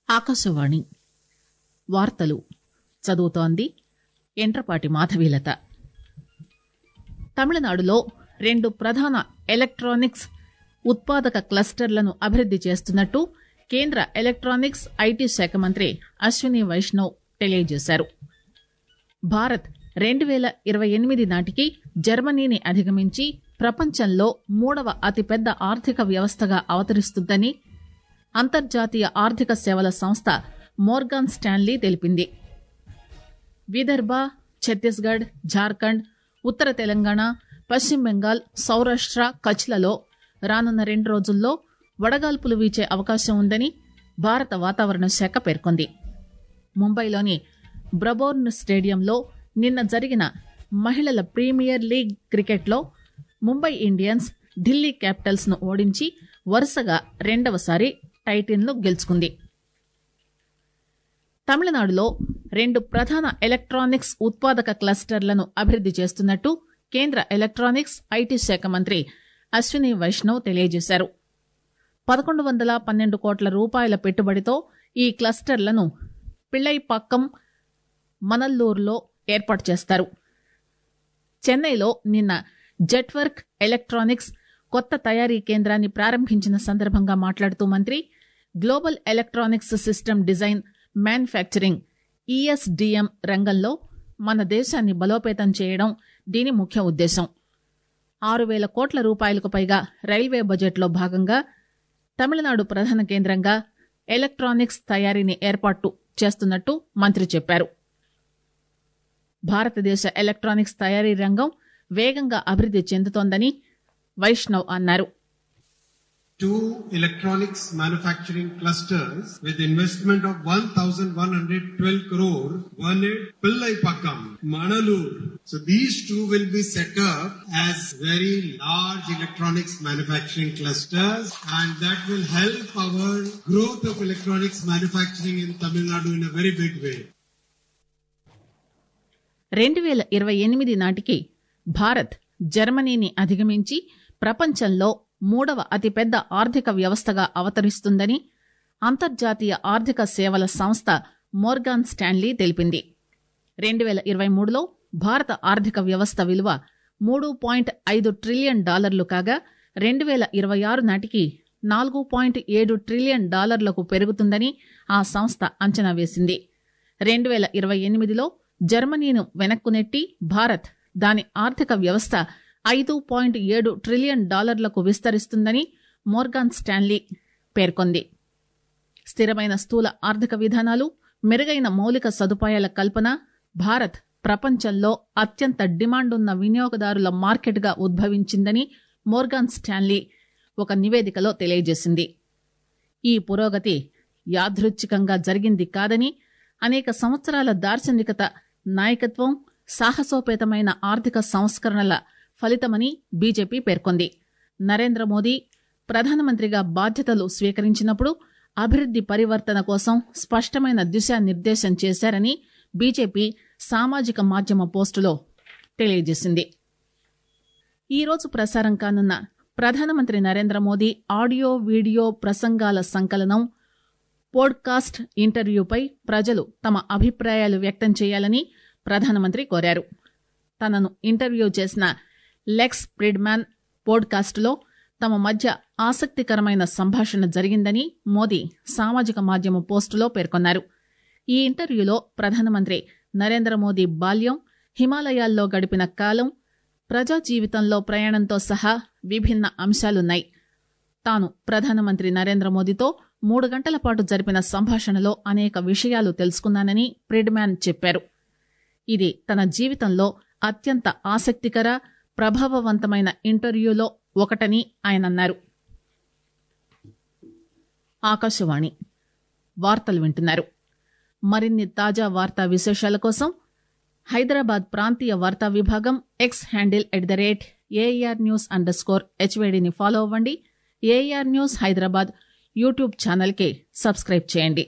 ఆకాశవాణి వార్తలు చదువుతోంది ఎంట్రపాటి మాధవీలత తమిళనాడులో రెండు ప్రధాన ఎలక్టానిక్స్ ఉత్పాదక క్లస్టర్లను అభివృద్ది చేస్తున్నట్టు కేంద్ర ఎలక్టానిక్స్ ఐటీ శాఖ మంత్రి అశ్విని వైష్ణవ్ తెలియజేశారు భారత్ రెండు పేల ఇరవై ఎనిమిది నాటికి జర్మనీని అధిగమించి ప్రపంచంలో మూడవ అతిపెద్ద ఆర్థిక వ్యవస్థగా అవతరిస్తుందని అంతర్జాతీయ ఆర్థిక సేవల సంస్థ మోర్గాన్ స్టాన్లీ తెలిపింది విదర్భ ఛత్తీస్గఢ్ జార్ఖండ్ ఉత్తర తెలంగాణ పశ్చిమ బెంగాల్ సౌరాష్ట కచ్లలో రానున్న రెండు రోజుల్లో వడగాల్పులు వీచే అవకాశం ఉందని భారత వాతావరణ శాఖ పేర్కొంది ముంబైలోని బ్రబోర్న్ స్టేడియంలో నిన్న జరిగిన మహిళల ప్రీమియర్ లీగ్ క్రికెట్లో ముంబై ఇండియన్స్ ఢిల్లీ క్యాపిటల్స్ ను ఓడించి వరుసగా రెండవసారి టైటిల్ను గెలుచుకుంది తమిళనాడులో రెండు ప్రధాన ఎలక్టానిక్స్ ఉత్పాదక క్లస్టర్లను అభివృద్ది చేస్తున్నట్టు కేంద్ర ఎలక్టానిక్స్ ఐటీ శాఖ మంత్రి అశ్విని వైష్ణవ్ తెలియజేశారు పదకొండు వందల పన్నెండు కోట్ల రూపాయల పెట్టుబడితో ఈ క్లస్టర్లను పిళ్లైపాక్కం మనల్లూరులో ఏర్పాటు చేస్తారు చెన్నైలో నిన్న జెట్వర్క్ ఎలక్టానిక్స్ కొత్త తయారీ కేంద్రాన్ని ప్రారంభించిన సందర్భంగా మాట్లాడుతూ మంత్రి global electronics system design manufacturing ESDM రంగంలో మన దేశాన్ని బలోపేతం చేయడం దీని ముఖ్య ఉద్దేశం ఆరు పేల కోట్ల రూపాయలకు పైగా రైల్వే బడ్జెట్లో భాగంగా తమిళనాడు ప్రధాన కేంద్రంగా ఎలక్టానిక్స్ తయారీని ఏర్పాటు చేస్తున్నట్టు మంత్రి చెప్పారు భారతదేశ ఎలక్టానిక్స్ తయారీ రంగం వేగంగా అభివృద్ది చెందుతోందని వైష్ణవ్ అన్నారు two electronics manufacturing clusters with investment of 1,112 crore, one at Pillaipakkam, Manalur. So these two will be set up as very large electronics manufacturing clusters and that will help our growth of electronics manufacturing in Tamil Nadu in a very big way. రెండు పేల ఇరవై ఎనిమిది నాటికి భారత్ జర్మనీని అధిగమించి ప్రపంచంలో మూడవ అతిపెద్ద ఆర్థిక వ్యవస్థగా అవతరిస్తుందని అంతర్జాతీయ ఆర్థిక సేవల సంస్థ మోర్గాన్ స్టాన్లీ తెలిపింది రెండు పేల ఇరవై మూడులో భారత ఆర్థిక వ్యవస్థ విలువ మూడు పాయింట్ ఐదు ట్రిలియన్ డాలర్లు కాగా రెండు పేల ఇరవై ఆరు నాటికి నాలుగు పాయింట్ ఏడు ట్రిలియన్ డాలర్లకు పెరుగుతుందని ఆ సంస్థ అంచనా వేసింది రెండు పేల ఇరవై ఎనిమిదిలో జర్మనీను వెనక్కు నెట్టి భారత్ దాని ఆర్థిక వ్యవస్థ ఐదు పాయింట్ ఏడు ట్రిలియన్ డాలర్లకు విస్తరిస్తుందని మోర్గాన్ స్టాన్లీ పేర్కొంది స్థిరమైన స్థూల ఆర్థిక విధానాలు మెరుగైన మౌలిక సదుపాయాల కల్పన భారత్ ప్రపంచంలో అత్యంత డిమాండున్న వినియోగదారుల మార్కెట్గా ఉద్భవించిందని మోర్గాన్ స్టాన్లీ ఒక నివేదికలో తెలియజేసింది ఈ పురోగతి యాదృచ్ఛికంగా జరిగింది కాదని అనేక సంవత్సరాల దార్శనికత నాయకత్వం సాహసోపేతమైన ఆర్థిక సంస్కరణల ఫలితమని బీజేపీ పేర్కొంది నరేంద్ర మోదీ ప్రధానమంత్రిగా బాధ్యతలు స్వీకరించినప్పుడు అభివృద్ది పరివర్తన కోసం స్పష్టమైన దిశానిర్దేశం చేశారని బీజేపీ సామాజిక మాధ్యమ పోస్టులో తెలియజేసింది ఈరోజు ప్రసారం కానున్న ప్రధానమంత్రి నరేంద్ర మోదీ ఆడియో వీడియో ప్రసంగాల సంకలనం పోడ్కాస్ట్ ఇంటర్వ్యూపై ప్రజలు తమ అభిప్రాయాలు వ్యక్తం చేయాలని ప్రధానమంత్రి కోరారు తనను ఇంటర్వ్యూ చేసిన లెక్స్ ప్రిడ్మాన్ పోడ్కాస్ట్లో తమ మధ్య ఆసక్తికరమైన సంభాషణ జరిగిందని మోదీ సామాజిక మాధ్యమ పోస్టులో పేర్కొన్నారు ఈ ఇంటర్వ్యూలో ప్రధానమంత్రి నరేంద్ర మోదీ బాల్యం హిమాలయాల్లో గడిపిన కాలం ప్రజా జీవితంలో ప్రయాణంతో సహా విభిన్న అంశాలున్నాయి తాను ప్రధానమంత్రి నరేంద్ర మోదీతో మూడు గంటల పాటు జరిపిన సంభాషణలో అనేక విషయాలు తెలుసుకున్నానని ప్రిడ్మాన్ చెప్పారు ఇది తన జీవితంలో అత్యంత ఆసక్తికర ప్రభావవంతమైన ఇంటర్వ్యూలో ఒకటని ఆయన అన్నారు ఆకాశవాణి వార్తలు వింటున్నారు మరిన్ని తాజా వార్తా విశేషాల కోసం హైదరాబాద్ ప్రాంతీయ వార్తా విభాగం X handle at the rate AR news underscore హెచ్వేడిని ఫాలో అవ్వండి ఏఆర్ న్యూస్ హైదరాబాద్ యూట్యూబ్ ఛానల్కి సబ్స్క్రైబ్ చేయండి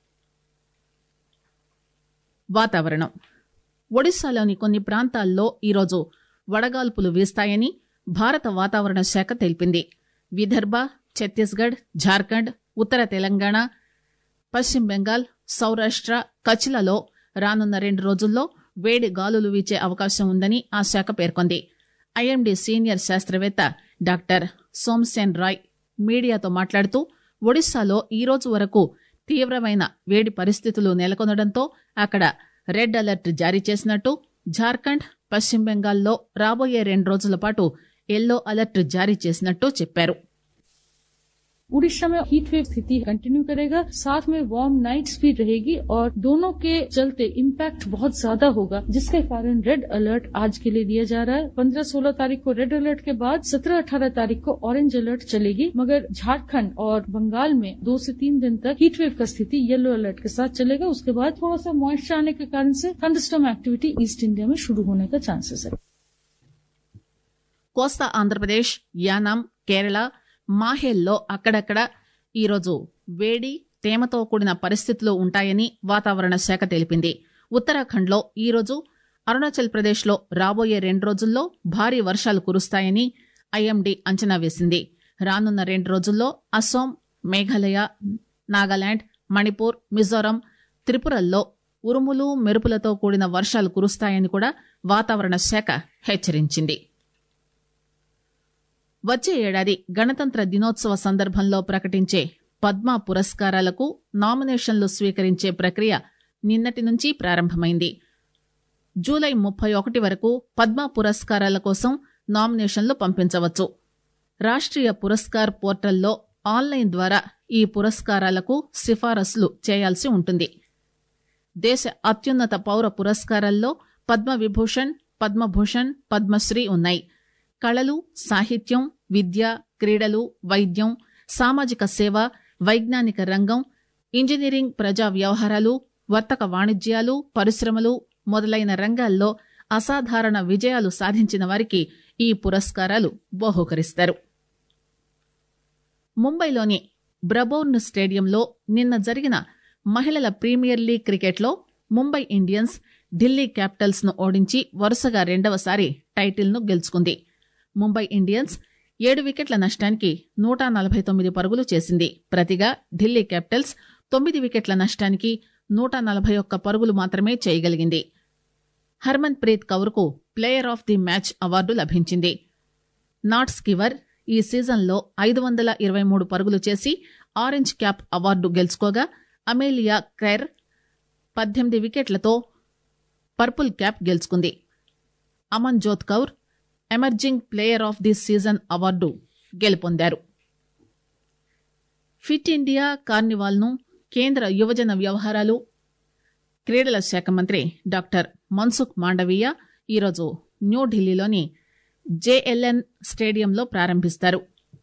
వాతావరణం ఒడిశాలోని కొన్ని ప్రాంతాల్లో ఈరోజు వడగాల్పులు వీస్తాయని భారత వాతావరణ శాఖ తెలిపింది విదర్భ ఛత్తీస్గఢ్ జార్ఖండ్ ఉత్తర తెలంగాణ పశ్చిమ బెంగాల్ సౌరాష్ట్ర కచ్లలో రానున్న రెండు రోజుల్లో వేడి గాలులు వీచే అవకాశం ఉందని ఆ శాఖ పేర్కొంది ఐఎండీ సీనియర్ శాస్త్రవేత్త డాక్టర్ సోమ్సేన్ రాయ్ మీడియాతో మాట్లాడుతూ ఒడిశాలో ఈ రోజు వరకు తీవ్రమైన వేడి పరిస్థితులు నెలకొనడంతో అక్కడ రెడ్ అలర్ట్ జారీ చేసినట్టు జార్ఖండ్ పశ్చిమ బెంగాల్లో రాబోయే రెండు రోజుల పాటు ఎల్లో అలర్ట్ జారీ చేసినట్టు చెప్పారు उड़ीसा में हीट वेव स्थिति कंटिन्यू करेगा साथ में वार्म नाइट्स भी रहेगी और दोनों के चलते इम्पैक्ट बहुत ज्यादा होगा जिसके कारण रेड अलर्ट आज के लिए दिया जा रहा है पंद्रह सोलह तारीख को रेड अलर्ट के बाद सत्रह अठारह तारीख को ऑरेंज अलर्ट चलेगी मगर झारखंड और बंगाल में दो से तीन दिन तक हीट वेव का स्थिति येलो अलर्ट के साथ चलेगा उसके बाद थोड़ा सा मॉइस्चर आने के कारण से थंडस्टॉर्म एक्टिविटी ईस्ट इंडिया में शुरू होने का चांसेस है కోస్తా ఆంధ్రప్రదేశ్ యానాం కేరళ మాహేల్లో అక్కడక్కడ ఈరోజు వేడి తేమతో కూడిన పరిస్థితులు ఉంటాయని వాతావరణ శాఖ తెలిపింది ఉత్తరాఖండ్లో ఈరోజు అరుణాచల్ ప్రదేశ్లో రాబోయే రెండు రోజుల్లో భారీ వర్షాలు కురుస్తాయని ఐఎండీ అంచనా వేసింది రానున్న రెండు రోజుల్లో అస్సోం మేఘాలయ నాగాలాండ్ మణిపూర్ మిజోరం త్రిపురల్లో ఉరుములు మెరుపులతో కూడిన వర్షాలు కురుస్తాయని కూడా వాతావరణ శాఖ హెచ్చరించింది వచ్చే ఏడాది గణతంత్ర దినోత్సవ సందర్భంలో ప్రకటించే పద్మ పురస్కారాలకు నామినేషన్లు స్వీకరించే ప్రక్రియ నిన్నటి నుంచి ప్రారంభమైంది జూలై ముప్పై ఒకటి వరకు పద్మ పురస్కారాల కోసం నామినేషన్లు పంపించవచ్చు రాష్ట్రీయ పురస్కార్ పోర్టల్లో ఆన్లైన్ ద్వారా ఈ పురస్కారాలకు సిఫారసులు చేయాల్సి ఉంటుంది దేశ అత్యున్నత పౌర పురస్కారాల్లో పద్మవిభూషణ్ పద్మభూషణ్ పద్మశ్రీ ఉన్నాయి కళలు సాహిత్యం విద్య క్రీడలు వైద్యం సామాజిక సేవ వైజ్ఞానిక రంగం ఇంజనీరింగ్ ప్రజా వ్యవహారాలు వర్తక వాణిజ్యాలు పరిశ్రమలు మొదలైన రంగాల్లో అసాధారణ విజయాలు సాధించిన వారికి ఈ పురస్కారాలు బహూకరిస్తారు ముంబైలోని బ్రబోర్న్ స్టేడియంలో నిన్న జరిగిన మహిళల ప్రీమియర్ లీగ్ క్రికెట్లో ముంబై ఇండియన్స్ ఢిల్లీ క్యాపిటల్స్ ను ఓడించి వరుసగా రెండవసారి టైటిల్ను గెలుచుకుంది ముంబై ఇండియన్స్ ఏడు వికెట్ల నష్టానికి నూట నలభై తొమ్మిది పరుగులు చేసింది ప్రతిగా ఢిల్లీ క్యాపిటల్స్ తొమ్మిది వికెట్ల నష్టానికి నూట నలభై ఒక్క పరుగులు మాత్రమే చేయగలిగింది హర్మన్ ప్రీత్ కౌర్కు player of the match award లభించింది నాట్ స్కివర్ ఈ సీజన్లో ఐదు వందల ఇరవై మూడు పరుగులు చేసి ఆరెంజ్ క్యాప్ అవార్డు గెలుచుకోగా అమేలియా క్రైర్ పద్దెనిమిది వికెట్లతో పర్పుల్ క్యాప్ గెలుచుకుంది Amanjot Kaur emerging player of the season award గెలుపొందారు ఫిట్ ఇండియా కార్నివాల్ ను కేంద్ర యువజన వ్యవహారాలు క్రీడల శాఖ మంత్రి డాక్టర్ మన్సుఖ్ మాండవీయ ఈరోజు న్యూఢిల్లీలోని జేఎల్ఎన్ స్టేడియంలో ప్రారంభిస్తారు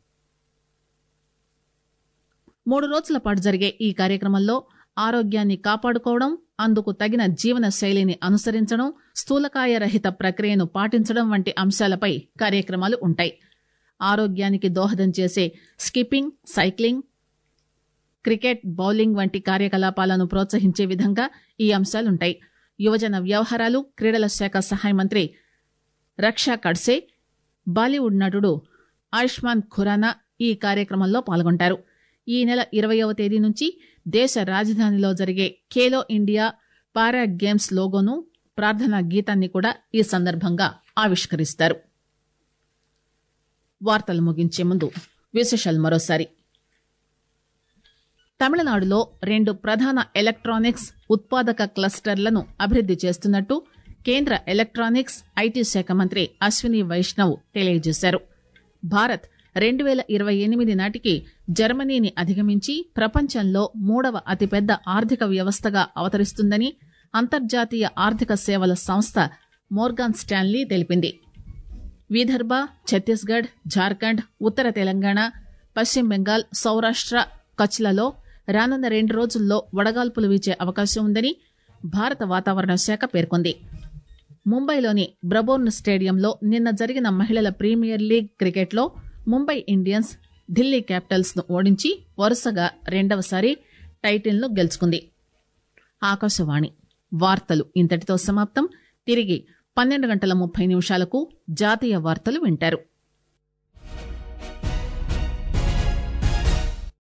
మూడు రోజుల పాటు జరిగే ఈ కార్యక్రమంలో ఆరోగ్యాన్ని కాపాడుకోవడం అందుకు తగిన జీవన శైలిని అనుసరించడం స్థూలకాయ రహిత ప్రక్రియను పాటించడం వంటి అంశాలపై కార్యక్రమాలు ఉంటాయి ఆరోగ్యానికి దోహదం చేసే స్కిప్పింగ్ సైక్లింగ్ క్రికెట్ బౌలింగ్ వంటి కార్యకలాపాలను ప్రోత్సహించే విధంగా ఈ అంశాలుంటాయి యువజన వ్యవహారాలు క్రీడల శాఖ సహాయ మంత్రి రక్షా కడ్సే బాలీవుడ్ నటుడు ఆయుష్మాన్ ఖురానా ఈ కార్యక్రమంలో పాల్గొంటారు ఈ నెల ఇరవయవ తేదీ నుంచి దేశ రాజధానిలో జరిగే ఖేలో ఇండియా పారా గేమ్స్ లోగోను ప్రార్థనా గీతాన్ని కూడా ఈ సందర్భంగా ఆవిష్కరిస్తారు వార్తలు ముగించే ముందు విశేషాలు మరోసారి తమిళనాడులో రెండు ప్రధాన ఎలక్ట్రానిక్స్ ఉత్పాదక క్లస్టర్లను అభివృద్ది చేస్తున్నట్టు కేంద్ర ఎలక్ట్రానిక్స్ ఐటీ శాఖ మంత్రి అశ్విని వైష్ణవ్ తెలియజేశారు భారత్ రెండు వేల ఇరవై ఎనిమిది నాటికి జర్మనీని అధిగమించి ప్రపంచంలో మూడవ అతిపెద్ద ఆర్థిక వ్యవస్థగా అవతరిస్తుందని అంతర్జాతీయ ఆర్థిక సేవల సంస్థ మోర్గాన్ స్టాన్లీ తెలిపింది విదర్భ ఛత్తీస్గఢ్ జార్ఖండ్ ఉత్తర తెలంగాణ పశ్చిమ బెంగాల్ సౌరాష్ట్ర కచ్లలో రానున్న రెండు రోజుల్లో వడగాల్పులు వీచే అవకాశం ఉందని భారత వాతావరణ శాఖ పేర్కొంది ముంబైలోని బ్రబోర్న్ స్టేడియంలో నిన్న జరిగిన మహిళల ప్రీమియర్ లీగ్ క్రికెట్లో ముంబై ఇండియన్స్ ఢిల్లీ క్యాపిటల్స్ ను ఓడించి వరుసగా రెండవసారి టైటిల్ను గెలుచుకుంది ఆకాశవాణి వార్తలు ఇంతటితో సమాప్తం తిరిగి పన్నెండు గంటల ముప్పై నిమిషాలకు జాతీయ వార్తలు వింటారు